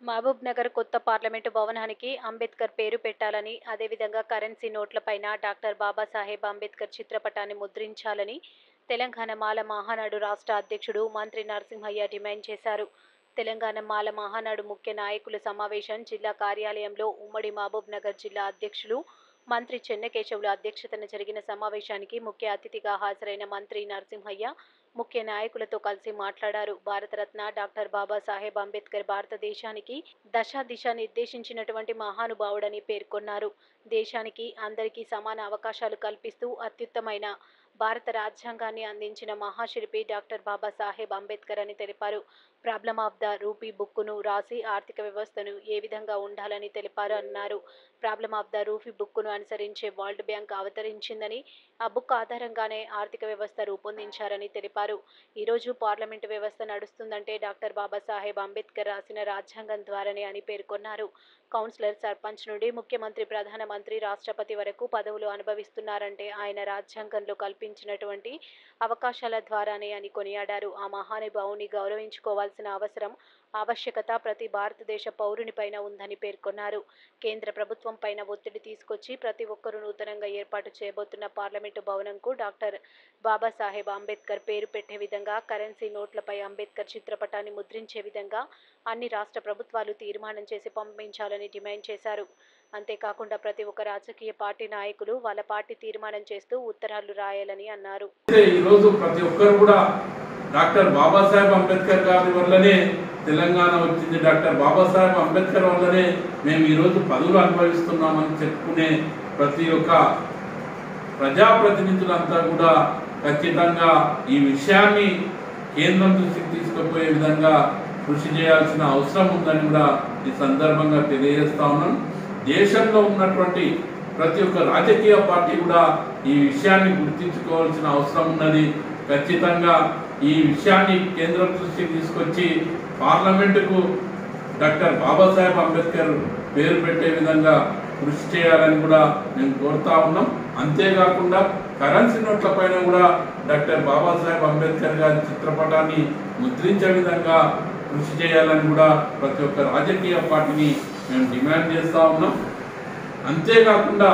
మహబూబ్ నగర్ కొత్త పార్లమెంటు భవనానికి అంబేద్కర్ పేరు పెట్టాలని అదేవిధంగా కరెన్సీ నోట్లపైన డాక్టర్ బాబాసాహెబ్ అంబేద్కర్ చిత్రపటాన్ని ముద్రించాలని తెలంగాణ మాల మహానాడు రాష్ట్ర అధ్యక్షుడు మంత్రి నరసింహయ్య డిమాండ్ చేశారు తెలంగాణ మాల మహానాడు ముఖ్య నాయకుల సమావేశం జిల్లా కార్యాలయంలో ఉమ్మడి మహబూబ్ నగర్ జిల్లా అధ్యక్షులు మంత్రి చెన్నకేశవుల అధ్యక్షతన జరిగిన సమావేశానికి ముఖ్య అతిథిగా హాజరైన మంత్రి నరసింహయ్య ముఖ్య నాయకులతో కలిసి మాట్లాడారు భారతరత్న డాక్టర్ బాబాసాహెబ్ అంబేద్కర్ భారతదేశానికి దశ దిశ నిర్దేశించినటువంటి మహానుభావుడని పేర్కొన్నారు దేశానికి అందరికీ సమాన అవకాశాలు కల్పిస్తూ అత్యుత్తమైన భారత రాజ్యాంగాన్ని అందించిన మహాశిల్పి డాక్టర్ బాబాసాహెబ్ అంబేద్కర్ అని తెలిపారు ప్రాబ్లమ్ ఆఫ్ ద రూపీ బుక్కును రాసి ఆర్థిక వ్యవస్థను ఏ విధంగా ఉండాలని తెలిపారు అన్నారు ప్రాబ్లమ్ ఆఫ్ ద రూఫీ బుక్కును అనుసరించే వరల్డ్ బ్యాంక్ అవతరించిందని ఆ బుక్ ఆధారంగానే ఆర్థిక వ్యవస్థ రూపొందించారని తెలిపారు ఈరోజు పార్లమెంటు వ్యవస్థ నడుస్తుందంటే డాక్టర్ బాబాసాహెబ్ అంబేద్కర్ రాసిన రాజ్యాంగం ద్వారానే అని పేర్కొన్నారు కౌన్సిలర్ సర్పంచ్ నుండి ముఖ్యమంత్రి ప్రధానమంత్రి రాష్ట్రపతి వరకు పదవులు అనుభవిస్తున్నారంటే ఆయన రాజ్యాంగంలో కల్పించినటువంటి అవకాశాల ద్వారానే అని కొనియాడారు ఆ మహానుభావుని గౌరవించుకోవాల్సిన అవసరం ఆవశ్యకత ప్రతి భారతదేశ పౌరునిపైన ఉందని పేర్కొన్నారు కేంద్ర ప్రభుత్వం పైన ఒత్తిడి తీసుకొచ్చి ప్రతి ఒక్కరూ నూతనంగా ఏర్పాటు చేయబోతున్న పార్లమెంటు భవనంకు డాక్టర్ బాబాసాహెబ్ అంబేద్కర్ పేరు పెట్టే విధంగా కరెన్సీ నోట్లపై అంబేద్కర్ చిత్రపటాన్ని ముద్రించే విధంగా అన్ని రాష్ట్ర ప్రభుత్వాలు తీర్మానం చేసి పంపించాలని డిమాండ్ చేశారు అంతేకాకుండా ప్రతి ఒక్క రాజకీయ పార్టీ నాయకులు వాళ్ళ పార్టీ తీర్మానం చేస్తూ ఉత్తరాలు రాయాలని అన్నారు అయితే ఈరోజు ప్రతి ఒక్కరు కూడా డాక్టర్ బాబాసాహెబ్ అంబేద్కర్ గారి వల్లనే తెలంగాణ వచ్చింది డాక్టర్ బాబాసాహెబ్ అంబేద్కర్ వల్లనే మేము ఈరోజు పదవులు అనుభవిస్తున్నామని చెప్పుకునే ప్రతి ఒక్క ప్రజాప్రతినిధులంతా కూడా ఖచ్చితంగా ఈ విషయాన్ని కేంద్రం దృష్టికి తీసుకుపోయే విధంగా కృషి చేయాల్సిన అవసరం ఉందని కూడా ఈ సందర్భంగా తెలియజేస్తా ఉన్నాం దేశంలో ఉన్నటువంటి ప్రతి ఒక్క రాజకీయ పార్టీ కూడా ఈ విషయాన్ని గుర్తించుకోవాల్సిన అవసరం ఉన్నది ఖచ్చితంగా ఈ విషయాన్ని కేంద్ర దృష్టికి తీసుకొచ్చి పార్లమెంటుకు డాక్టర్ బాబాసాహెబ్ అంబేద్కర్ పేరు పెట్టే విధంగా కృషి చేయాలని కూడా మేము కోరుతా ఉన్నాం అంతేకాకుండా కరెన్సీ నోట్ల పైన కూడా డాక్టర్ బాబాసాహెబ్ అంబేద్కర్ గారి చిత్రపటాన్ని ముద్రించే విధంగా కృషి చేయాలని కూడా ప్రతి ఒక్క రాజకీయ పార్టీని మేము డిమాండ్ చేస్తా ఉన్నాం అంతేకాకుండా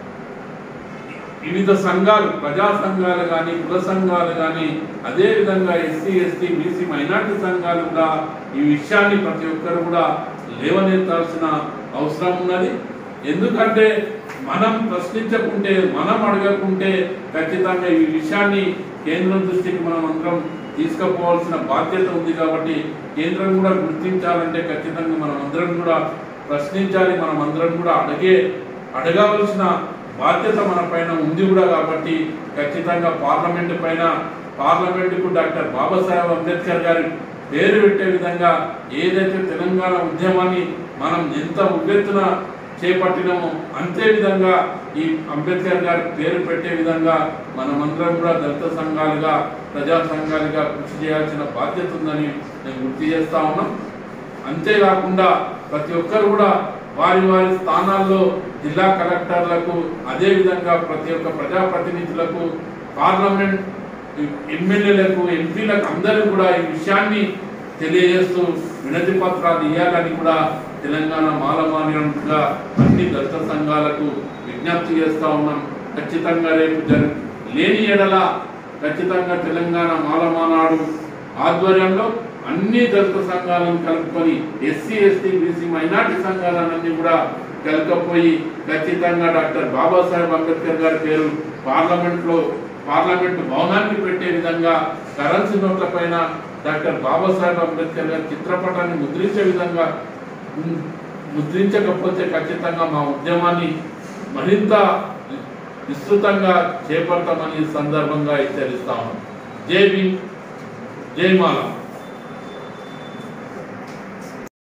వివిధ సంఘాలు ప్రజా సంఘాలు కానీ కుల సంఘాలు కానీ అదేవిధంగా ఎస్సీ ఎస్టీ బీసీ మైనార్టీ సంఘాలు కూడా ఈ విషయాన్ని ప్రతి ఒక్కరు కూడా లేవనెత్తాల్సిన అవసరం ఉన్నది ఎందుకంటే మనం ప్రశ్నించకుంటే మనం అడగకుంటే ఖచ్చితంగా ఈ విషయాన్ని కేంద్రం దృష్టికి మనం అందరం తీసుకుపోవాల్సిన బాధ్యత ఉంది కాబట్టి కేంద్రం కూడా గుర్తించాలంటే ఖచ్చితంగా మనం అందరం కూడా ప్రశ్నించాలి మనం అందరం కూడా అడిగే అడగవలసిన బాధ్యత మన పైన ఉంది కూడా కాబట్టి ఖచ్చితంగా పార్లమెంట్ పైన పార్లమెంటుకు డాక్టర్ బాబాసాహెబ్ అంబేద్కర్ గారి పేరు పెట్టే విధంగా ఏదైతే తెలంగాణ ఉద్యమాన్ని మనం ఎంత ఉవ్వెత్తున చేపట్టినామో అంతే విధంగా ఈ అంబేద్కర్ గారి పేరు పెట్టే విధంగా మనమందరం కూడా దళిత సంఘాలుగా ప్రజా సంఘాలుగా కృషి చేయాల్సిన బాధ్యత ఉందని నేను గుర్తు చేస్తా ఉన్నాం అంతేకాకుండా ప్రతి ఒక్కరు కూడా వారి వారి స్థానాల్లో జిల్లా కలెక్టర్లకు అదేవిధంగా ప్రతి ఒక్క ప్రజాప్రతినిధులకు పార్లమెంట్ ఎమ్మెల్యేలకు ఎంపీలకు అందరూ కూడా ఈ విషయాన్ని తెలియజేస్తూ వినతి పత్రాలు ఇవ్వాలని కూడా తెలంగాణ మాలమాన్యంగా అన్ని దళిత సంఘాలకు విజ్ఞప్తి చేస్తా ఉన్నాం ఖచ్చితంగా రేపు జరు లేని ఎడల ఖచ్చితంగా తెలంగాణ మాలమానాడు ఆధ్వర్యంలో అన్ని దళిత సంఘాలను కలుపుకొని ఎస్సీ ఎస్టీ బీసీ మైనార్టీ సంఘాలన్నీ కూడా కలుపుకపోయి ఖచ్చితంగా డాక్టర్ బాబాసాహెబ్ అంబేద్కర్ గారి పేరు పార్లమెంట్లో పార్లమెంట్ భవనానికి పెట్టే విధంగా కరెన్సీ నోట్ల పైన డాక్టర్ బాబాసాహెబ్ అంబేద్కర్ గారి చిత్రపటాన్ని ముద్రించే విధంగా ము- ముద్రించకపోతే ఖచ్చితంగా మా ఉద్యమాన్ని మరింత విస్తృతంగా చేపడతామని ఈ సందర్భంగా హెచ్చరిస్తాము జై భీమ్ జై మాలా